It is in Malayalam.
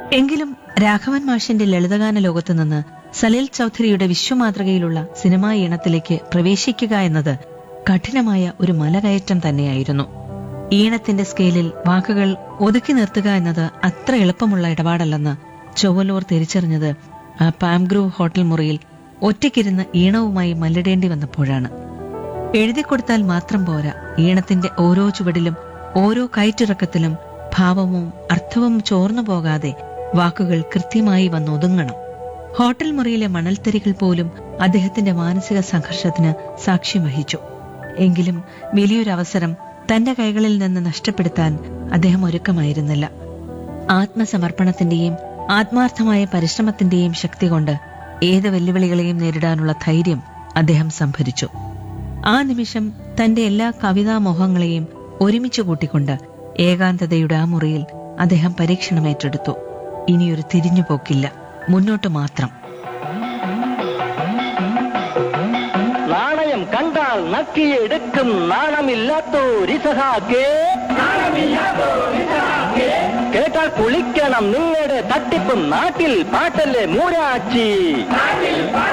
എങ്കിലും രാഘവൻ മാഷിന്റെ ലളിതഗാന ലോകത്തു നിന്ന് സലീൽ ചൗധരിയുടെ വിശ്വമാതൃകയിലുള്ള സിനിമാ ഈണത്തിലേക്ക് പ്രവേശിക്കുക എന്നത് കഠിനമായ ഒരു മലകയറ്റം തന്നെയായിരുന്നു ഈണത്തിന്റെ സ്കെയിലിൽ വാക്കുകൾ ഒതുക്കി നിർത്തുക എന്നത് അത്ര എളുപ്പമുള്ള ഇടപാടല്ലെന്ന് ചൊവ്വലൂർ തിരിച്ചറിഞ്ഞത് ആ പാംഗ്രൂവ് ഹോട്ടൽ മുറിയിൽ ഒറ്റയ്ക്കിരുന്ന് ഈണവുമായി മല്ലിടേണ്ടി വന്നപ്പോഴാണ് എഴുതി കൊടുത്താൽ മാത്രം പോരാ ഈണത്തിന്റെ ഓരോ ചുവടിലും ഓരോ കയറ്റിറക്കത്തിലും ഭാവവും അർത്ഥവും ചോർന്നു പോകാതെ വാക്കുകൾ കൃത്യമായി വന്നൊതുങ്ങണം ഹോട്ടൽ മുറിയിലെ മണൽത്തരികൾ പോലും അദ്ദേഹത്തിന്റെ മാനസിക സംഘർഷത്തിന് സാക്ഷ്യം വഹിച്ചു എങ്കിലും വലിയൊരവസരം തന്റെ കൈകളിൽ നിന്ന് നഷ്ടപ്പെടുത്താൻ അദ്ദേഹം ഒരുക്കമായിരുന്നില്ല ആത്മസമർപ്പണത്തിന്റെയും ആത്മാർത്ഥമായ പരിശ്രമത്തിന്റെയും ശക്തി കൊണ്ട് ഏത് വെല്ലുവിളികളെയും നേരിടാനുള്ള ധൈര്യം അദ്ദേഹം സംഭരിച്ചു ആ നിമിഷം തന്റെ എല്ലാ കവിതാ മോഹങ്ങളെയും ഒരുമിച്ച് കൂട്ടിക്കൊണ്ട് ഏകാന്തതയുടെ ആ മുറിയിൽ അദ്ദേഹം പരീക്ഷണം ഏറ്റെടുത്തു ഇനിയൊരു തിരിഞ്ഞുപോക്കില്ല മുന്നോട്ട് മാത്രം നാണയം കണ്ടാൽ നക്കിയെടുക്കും നാണമില്ലാത്തോരിസഹാക്കേ കേട്ടാൽ കുളിക്കണം നിങ്ങളുടെ തട്ടിപ്പും നാട്ടിൽ പാട്ടല്ലേ മൂരാച്ചി